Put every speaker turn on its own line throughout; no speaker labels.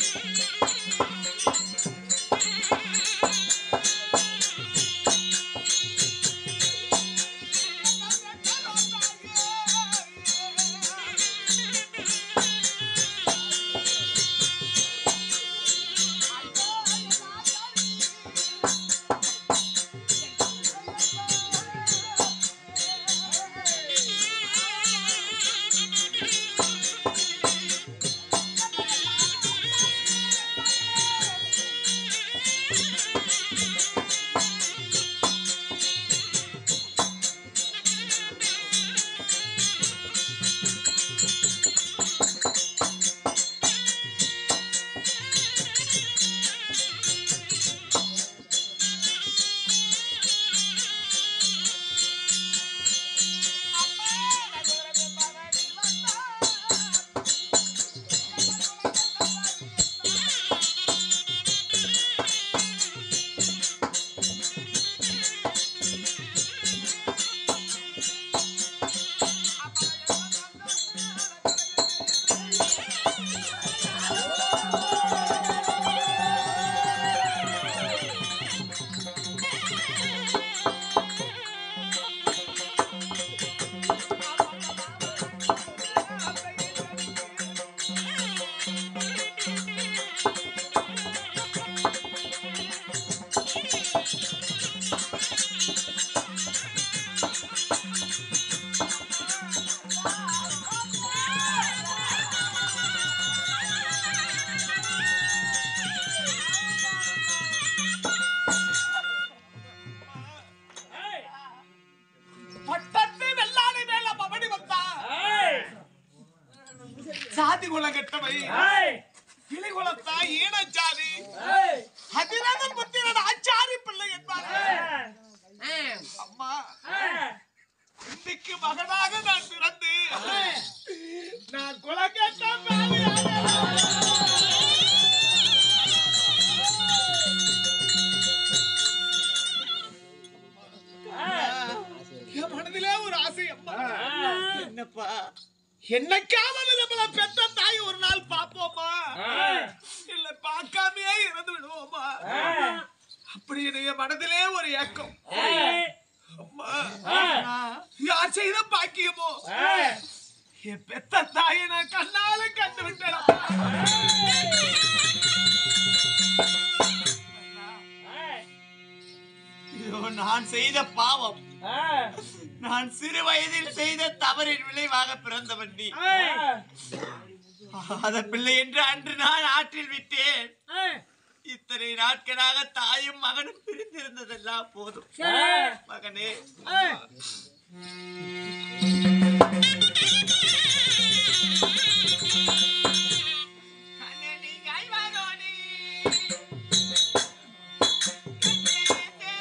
பட்டத்து வெள்ளாடை மேல பவனி வந்தா சாதி குலம் கெட்டவை கிளி குலத்தா ஈன ஜாதி அதிரத புத்திரன் ஆச்சாரி பிள்ளை என்பார்கள் அம்மா இன்னைக்கு மகனாக நான் பிறந்து நான் குலம் கேட்ட என் மனதிலே ஒரு ஆசை அம்மா என்னப்பா என்னைக்காவது நம்மள பெத்த தாய் ஒரு நாள் பாப்போமா இல்ல பார்க்காமயே இறந்து விடுவோமா அப்படி என்னைய மனதிலே ஒரு ஏக்கம் அம்மா யார் செய்த பாக்கியமோ என் பெத்த தாயை நான் கண்ணால கண்டு விட்டேன் இதோ நான் செய்த பாவம் நான் சிறு வயதில் செய்த தவறின் விளைவாக பிறந்தவன் நீ அத பிள்ளை என்று அன்று நான் ஆற்றில் விட்டேன் இத்தனை நாட்களாக தாயும் மகனும் பிரிந்திருந்ததெல்லாம் போதும் மகனே கண்ணே, நீ கைவாரோனே. கண்ணே,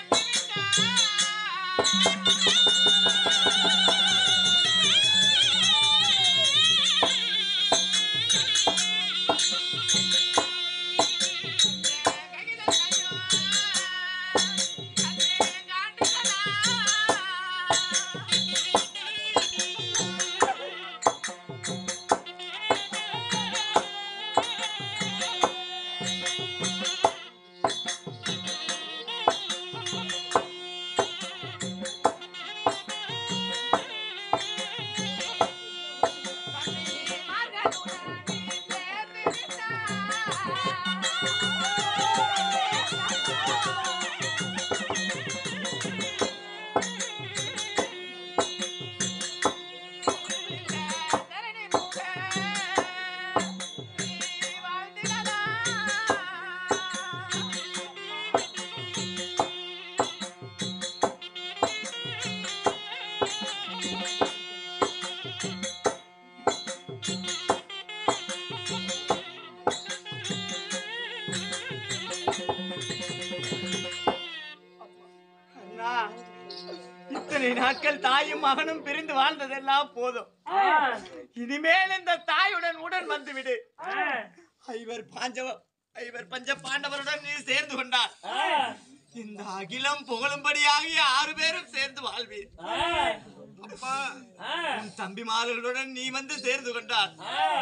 அண்ணா, இத்தனை நாட்கள் தாயும் மகனும் பிரிந்து வாழ்ந்ததெல்லாம் போதும் இனிமேல் இந்த தாயுடன் உடன் வந்து விடு ஐவர் பாஞ்சவ ஐவர் பஞ்ச பாண்டவருடன் நீ சேர்ந்து கொண்டார் இந்த அகிலம் புகழும்படியாக ஆறு பேரும் சேர்ந்து வாழ்வீர் அப்பா உன் தம்பிமார்களுடன் நீ வந்து சேர்ந்து கொண்டார்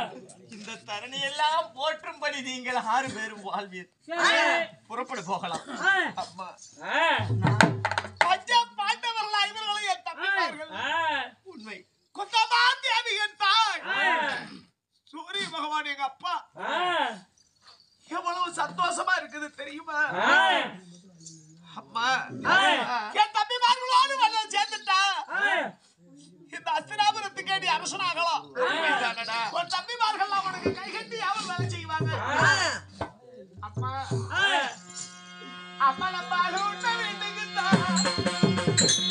இந்த தரணி எல்லாம் போற்றும்படி நீங்கள் ஆறு பேரும் வாழ்வீர் புறப்படு போகலாம் அம்மா பஞ்ச பாண்டவர்களா இவர்களும் என் தம்பிமார்கள் உண்மை கொத்தமா தேவி என் தாய் சூரிய பகவான் எங்க அப்பா எவ்வளவு சந்தோஷமா இருக்குது தெரியுமா அம்மா என் தம்பிமார்களோடு வந்து சேர்ந்துட்டா இந்த அஸ்தினாபுரத்துக்கு நீ அரசனாகலாம் உன் தம்பிமார்கள் உனக்கு கை கட்டி அவர் வேலை செய்வாங்க அம்மா அம்மா நம்ம அழுவுட்ட வேண்டுகின்றா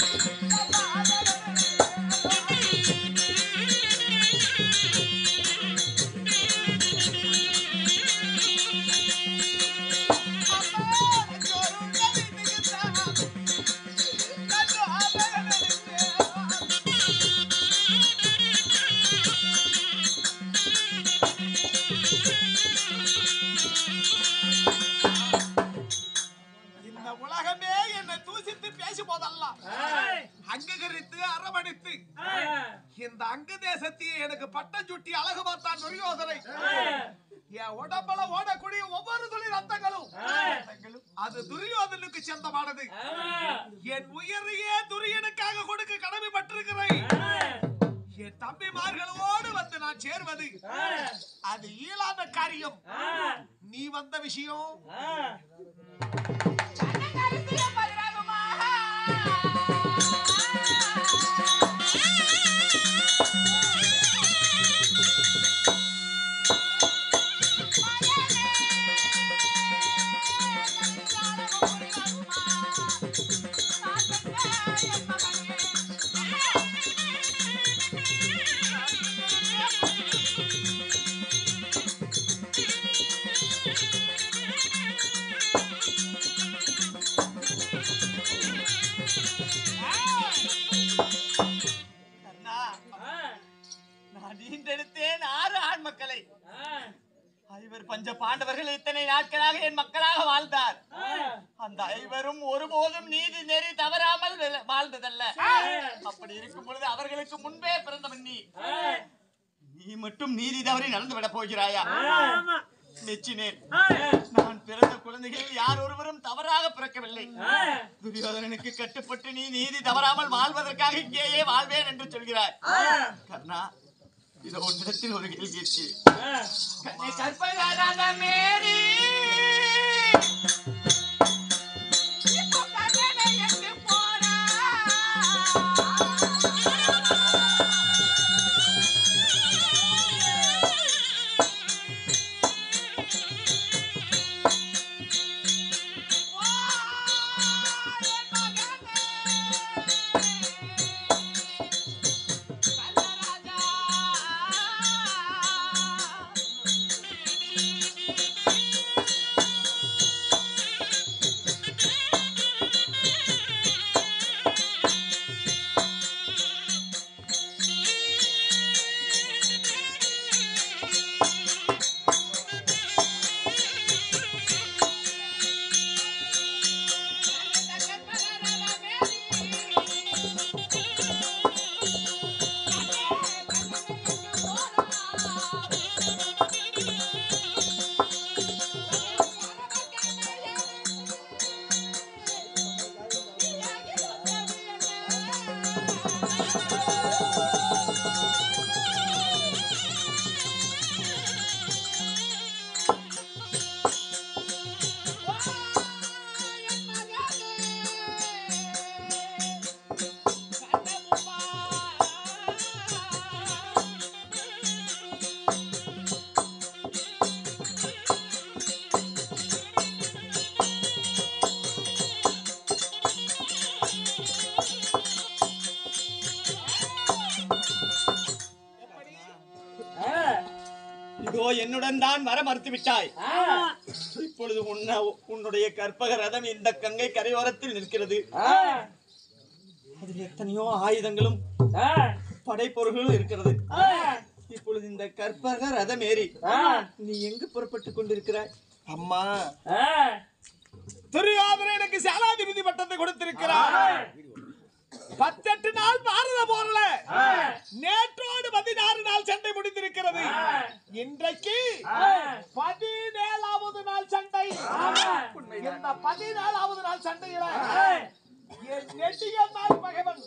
இந்த உலகமே என்னை தூசித்து பேசும் போதெல்லாம் அங்கீகரித்து அரவணைத்து இந்த அங்க தேசத்தையே எனக்கு பட்டம் சுட்டி அழகு பார்த்தான் துரியோதனை என் உடம்புல ஓடக்கூடிய ஒவ்வொரு துளி ரத்தங்களும் அது துரியோதனுக்கு சொந்தமானது என் உயிரையே துரியனுக்காக கொடுக்க கடமைப்பட்டிருக்கிறேன் என் தம்பிமார்களோடு வந்து நான் சேர்வது அது இயலாத காரியம் நீ வந்த விஷயம் கர்ணா, நான் ஈன்றெடுத்தேன் ஆறு ஆண் மக்களை ஐவர் பஞ்ச பாண்டவர்கள் இத்தனை நாட்களாக என் மக்களாக வாழ்ந்தார் அந்த ஐவரும் ஒருபோதும் நீதி நெறி தவறாமல் வெ- வாழ்ந்ததல்ல அப்படி இருக்கும் பொழுது அவர்களுக்கு முன்பே பிறந்தவன் நீ நீ மட்டும் நீதி தவறி நடந்து விட போகிறாயா மெச்சினேன் நான் பிறந்த குழந்தைகள் யார் ஒருவரும் தவறாக பிறக்கவில்லை துரியோதனனுக்கு கட்டுப்பட்டு நீ நீதி தவறாமல் வாழ்வதற்காக இங்கேயே வாழ்வேன் என்று சொல்கிறாய் கர்ணா இதோ உன்னிடத்தில் ஒரு கேள்வி இருக்கு கண்ணை கற்பகாத மேரி இப்போ கண்ணனை எங்கு போறா? வா, என் மகனே. கள்ளராஜா. இதோ என்னுடன் தான் வர மறுத்து விட்டாய் இப்பொழுது உன்ன உன்னுடைய கற்பக ரதம் இந்த கங்கை கரையோரத்தில் நிற்கிறது அதில் எத்தனையோ ஆயுதங்களும் படைப்பொருள்களும் இருக்கிறது இப்பொழுது இந்த கற்பக ரதம் ஏறி நீ எங்கு புறப்பட்டுக் கொண்டிருக்கிறாய் அம்மா துரியோதன எனக்கு சேனாதிபதி பட்டத்தை கொடுத்திருக்கிறார்
பத்தெட்டு நாள் பாரத போர்ல நேற்றோடு பதினாறு நாள் சண்டை முடிந்திருக்கிறது இன்றைக்கு பதினேழாவது நாள் சண்டை இந்த பதினேழாவது நாள் சண்டையில என் நெட்டிய நாள் பகைவன்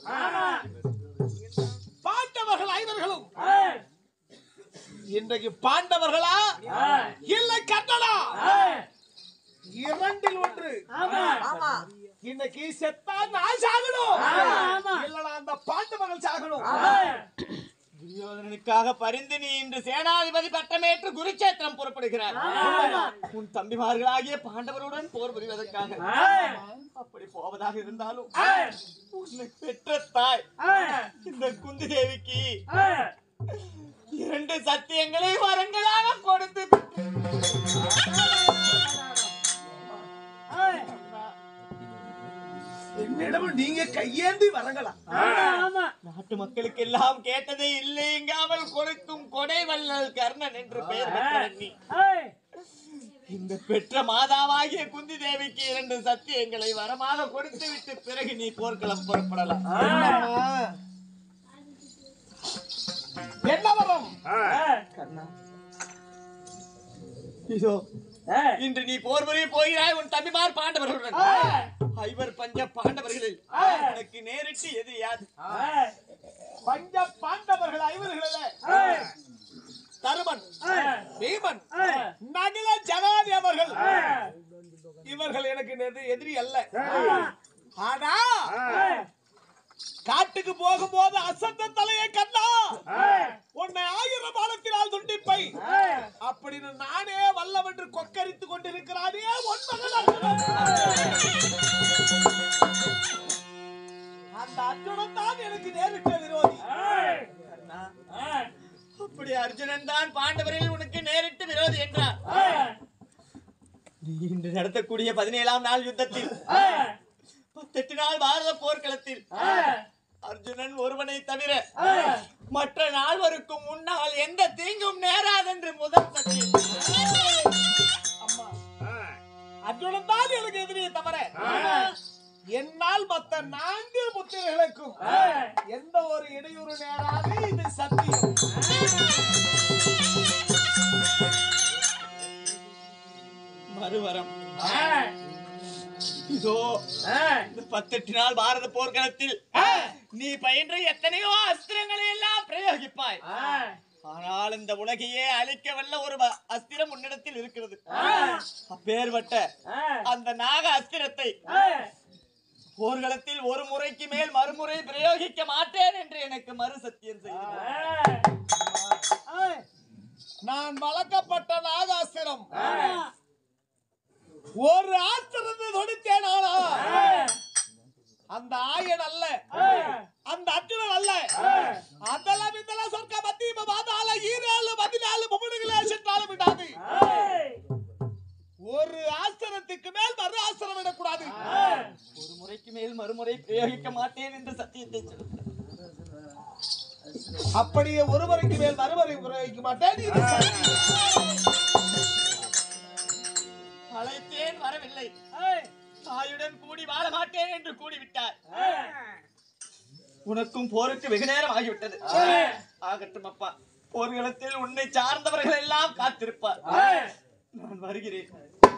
பாண்டவர்கள் ஐவர்களும் இன்றைக்கு பாண்டவர்களா இல்லை கண்ணனா இரண்டில் ஒன்று இன்னைக்கு செத்தா நான் சாகணும் இல்லனா அந்த பாண்டவர்கள் சாகணும்
துரியோதனனுக்காக பரிந்து நீ இன்று சேனாதிபதி பட்டமேற்று குருச்சேத்திரம் புறப்படுகிறார் உன் தம்பிமார்களாகிய பாண்டவருடன் போர் புரிவதற்காக அப்படி போவதாக இருந்தாலும் உன்னை பெற்ற தாய் இந்த குந்தி தேவிக்கு இரண்டு சத்தியங்களை வரங்களாக கொடுத்து
என்னிடம் நீங்க கையேந்தி வரங்களா
நாட்டு மக்களுக்கு எல்லாம் கேட்டதை இல்லைங்காமல் கொடுக்கும் கொடை வள்ளல் கர்ணன் என்று பெயர் பெற்றவன் நீ இந்த பெற்ற மாதாவாகிய குந்தி தேவிக்கு இரண்டு சத்தியங்களை வரமாக கொடுத்து விட்டு பிறகு நீ போர்க்களம் புறப்படலாம்
என்ன வரும்
இதோ இன்று நீ போர் புரிய போகிறாய் உன் தம்பிமார் பாண்டவர்களுடன் ஐவர் பஞ்ச பாண்டவர்களில் உனக்கு நேரிட்டு எது யார்
பஞ்ச பாண்டவர்கள் ஐவர்களே தருமன் பீமன் நகுல ஜனாதி அவர்கள் இவர்கள் எனக்கு எது- எதிரி அல்ல ஆனா காட்டுக்கு போகும்போது அசத்த தலையை கண்டா உன்னை ஆயிரம் பாலத்தினால் துண்டிப்பை அப்படின்னு நானே வல்லவென்று கொக்கரித்துக் கொண்டிருக்கிறானே உன் மகன் அர்ஜுனன். அந்த அர்ஜுனன் தான் எனக்கு நேரிட்ட விரோதி
கர்ணா, அப்படி அர்ஜுனன் தான் பாண்டவரில் உனக்கு நேரிட்டு விரோதி என்றார் நீ இன்று நடத்தக்கூடிய பதினேழாம் நாள் யுத்தத்தில் பத்தெட்டு நாள் பாரத போர்க்களத்தில் அர்ஜுனன் ஒருவனை தவிர மற்ற நால்வருக்கும் முன்னால் எந்த தீங்கும் நேராதென்று முதல் சத்தியம்
அர்ஜுனன் தான் எனக்கு எதிரியை தவிர என்னால் மத்த நான்கு புத்திரர்களுக்கும் எந்த ஒரு இடையூறு நேராது இது சத்தியம்
மறுவரம் இதோ இந்த பத்தெட்டு நாள் பாரத போர்க்களத்தில் நீ பயின்ற எத்தனையோ அஸ்திரங்களை எல்லாம் பிரயோகிப்பாய் ஆனால் இந்த உலகையே அழிக்க வல்ல ஒரு வ- அஸ்திரம் உன்னிடத்தில் இருக்கிறது அப்பேர்பட்ட அந்த நாக அஸ்திரத்தை போர்க்களத்தில் ஒரு முறைக்கு மேல் மறுமுறை பிரயோகிக்க மாட்டேன் என்று எனக்கு மறு சத்தியம் செய்து
நான் வளர்க்கப்பட்ட நாகாஸ்திரம் ஒரு ஆஸ்திரத்தை தொடுத்தேனானா அந்த ஆயன் அல்ல அந்த அர்ஜுனன் அல்ல அதெல்லாம் இதெல்லாம் சொர்க்க மத்திய பாதாள ஈரேழு பதினாலு மும்முடுகளே சென்றாலும் விடாது ஒரு ஆஸ்திரத்துக்கு மேல் மறு ஆஸ்திரம் விடக்கூடாது
ஒரு முறைக்கு மேல் மறுமுறை பிரயோகிக்க மாட்டேன் என்று சத்தியத்தை சொல்லு
அப்படியே ஒருவருக்கு மேல் மறுவரை பிரயோகிக்க மாட்டேன் இது சத்தியம்.
அழைத்தேன் வரவில்லை தாயுடன் கூடி வாழ மாட்டேன் என்று கூடிவிட்டார் உனக்கும் போருக்கு வெகு நேரம் ஆகிவிட்டது ஆகட்டும் அப்பா போர்க்களத்தில் உன்னை சார்ந்தவர்கள் எல்லாம் காத்திருப்பார் நான் வருகிறேன்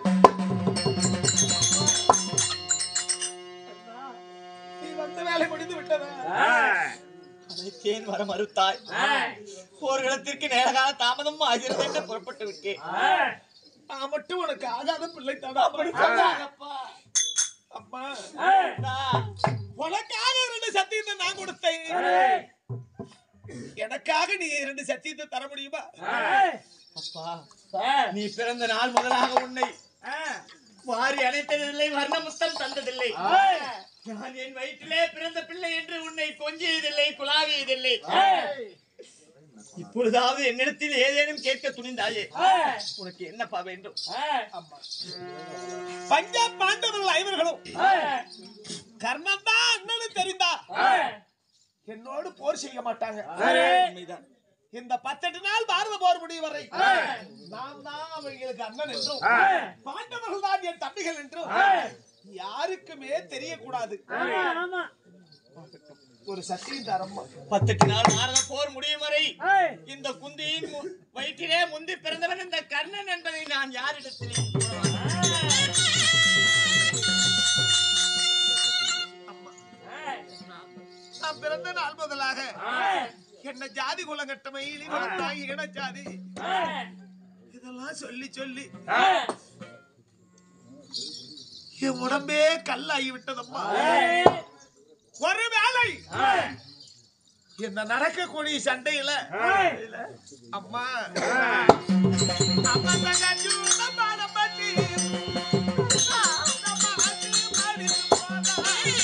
நீ வந்த வேலை முடிந்து விட்டது
அழைத்தேன் வர மறுத்தாய் போர்க்களத்திற்கு நேரகால தாமதம் ஆகிறது என்று புறப்பட்டு விட்டேன்
நான் மட்டும் உனக்கு ஆகாத பிள்ளை தானா
அப்படி சொன்னாங்கப்பா.
அம்மா
அண்ணா,
உனக்காக இரண்டு சத்தியத்தை நான் கொடுத்தேன் எனக்காக நீ இரண்டு சத்தியத்தை தர முடியுமா
அப்பா நீ பிறந்த நாள் முதலாக உன்னை வாரி அணைத்ததில்லை வர்ணமுத்தம் தந்ததில்லை நான் என் வயிற்றிலே பிறந்த பிள்ளை என்று உன்னை கொஞ்சியதில்லை குலாவியதில்லை இப்பொழுதாவது என்னிடத்தில் ஏதேனும் கேட்க துணிந்தாயே உனக்கு என்னப்பா வேண்டும்
பஞ்சாப் பாண்டவர்கள் ஐவர்களும் கர்ணன் தான் அண்ணனு தெரிந்தா என்னோடு போர் செய்ய மாட்டாங்க
உண்மைதான்
இந்த பத்தெட்டு நாள் பாரத போர் முடியும் வரை நான் தான் அவர்களுக்கு அண்ணன் என்றும் பாண்டவர்கள் தான் என் தம்பிகள் என்றும் யாருக்குமே தெரியக்கூடாது ஒரு சட்டியும் தரம்மா
பத்தெட்டு நாள் நாரத போர் முடியும் வரை இந்த குந்தியின் மு- வயிற்றிலே முந்தி பிறந்தவன் இந்த கர்ணன் என்பதை நான் யாரிடத்திலே கூறலாம்?
நான் பிறந்த நாள் முதலாக என்ன ஜாதி குலங்கட்டமை இழிவனத்தாகி இன ஜாதி இதெல்லாம் சொல்லி சொல்லி என் உடம்பே கல்லாகி விட்டதம்மா ஒரு வேளை என்ன நடக்கக்கூடிய சண்டையில அம்மா அம்மா தங்கச்சி நம்ம நம்பி நம்ம அண்ணி மடிச்சு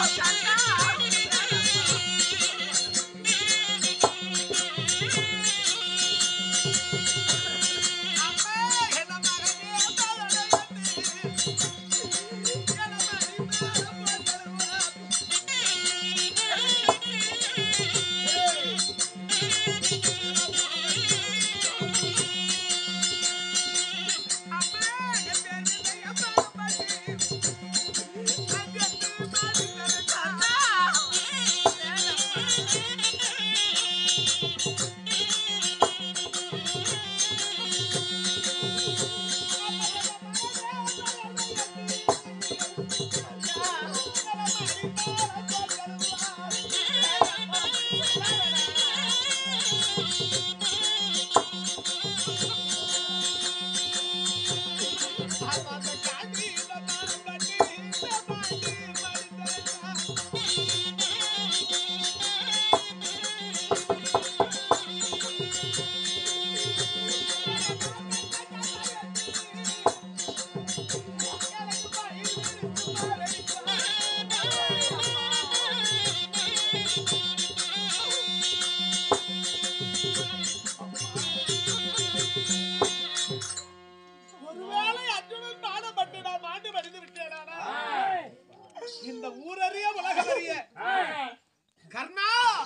ஒருவேளை அர்ஜுனன் பாடப்பட்டு நான் மாண்டு மடிந்து விட்டேனானா இந்த ஊரறிய உலகமறிய கர்ணா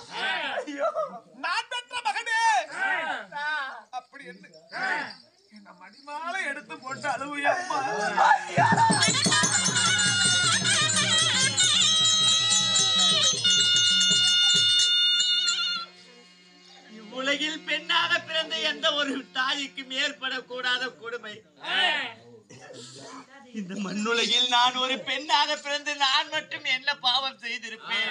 நான் பெற்ற மகனே அப்படி என்ன என்ன மணிமாலை எடுத்து போட்டு அழுவையம்மா
இவ்வுலகில் பெண்ணாக பிறந்த எந்த ஒரு தாய்க்கும் ஏற்படக்கூடாத கொடுமை இந்த மண்ணுலகில் நான் ஒரு பெண்ணாக பிறந்து நான் மட்டும் என்ன பாவம் செய்திருப்பேன்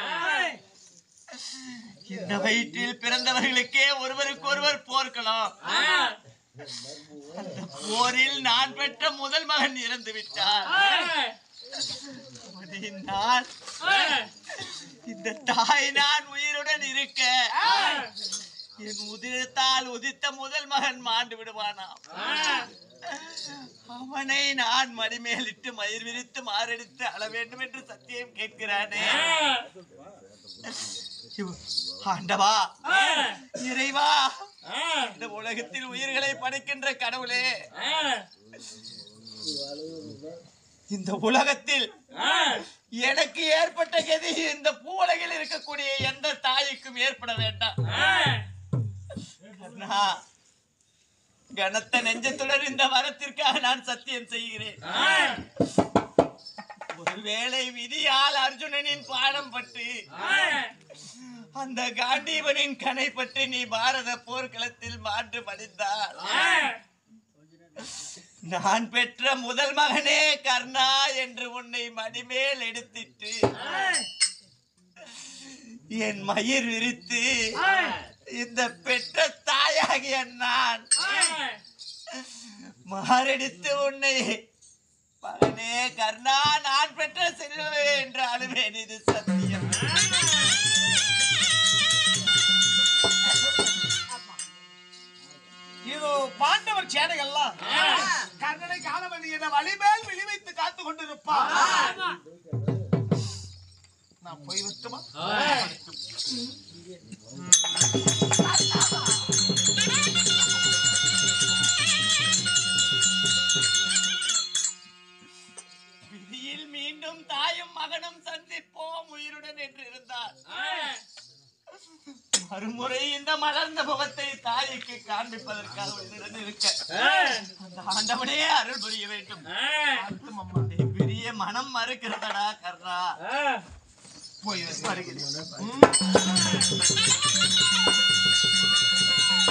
இந்த வயிற்றில் பிறந்தவர்களுக்கே ஒருவருக்கு ஒருவர் போர்க்கலாம் அந்த போரில் நான் பெற்ற முதல் மகன் இறந்து விட்டார் அதை நான் இந்த தாய் நான் உயிருடன் இருக்க என் உதிரத்தால் உதித்த முதல் மகன் மாண்டு விடுவானாம் அவனை நான் மடிமேலிட்டு மயிர் விரித்து மாரடித்து அழ வேண்டும் என்று சத்தியம் கேட்கிறானே இவ- ஆண்டவா இறைவா இந்த உலகத்தில் உயிர்களை படைக்கின்ற கடவுளே இந்த உலகத்தில் எனக்கு ஏற்பட்ட கதி இந்த பூவுலகில் இருக்கக்கூடிய எந்த தாய்க்கும் ஏற்பட வேண்டாம் கர்ணா, கனத்த நெஞ்சத்துடன் இந்த வரத்திற்காக நான் சத்தியம் செய்கிறேன் ஒருவேளை விதியால் அர்ஜுனனின் பாடம் பட்டு அந்த காண்டீவனின் கனை பற்றி நீ பாரத போர்க்களத்தில் மாற்று படித்தால் நான் பெற்ற முதல் மகனே கர்ணா என்று உன்னை மடிமேல் எடுத்திட்டு என் மயிர் விரித்து இந்த பெற்ற தாயாகிய நான் மாரடித்து உன்னை மகனே கர்ணா நான் பெற்ற செல்வமே என்று அழுவேன் இது சத்தியம்
இதோ பாண்டவர் சேனைகள்லாம் கர்ணனை காலமணி என வழிமேல் விழி வைத்து காத்து கொண்டிருப்பான் நான் போய் வரட்டுமா
விதியில் மீண்டும் தாயும் மகனும் சந்திப்போம் உயிருடன் என்று இருந்தார் மறுமுறை இந்த மலர்ந்த முகத்தை தாய்க்கு காண்பிப்பதற்காக உன்னிடம் இருக்க அந்த ஆண்டவனே அருள் புரிய வேண்டும் பெரிய மனம் மறுக்கிறதடா கர்ணா போய் வருகிறேன்.
ம்.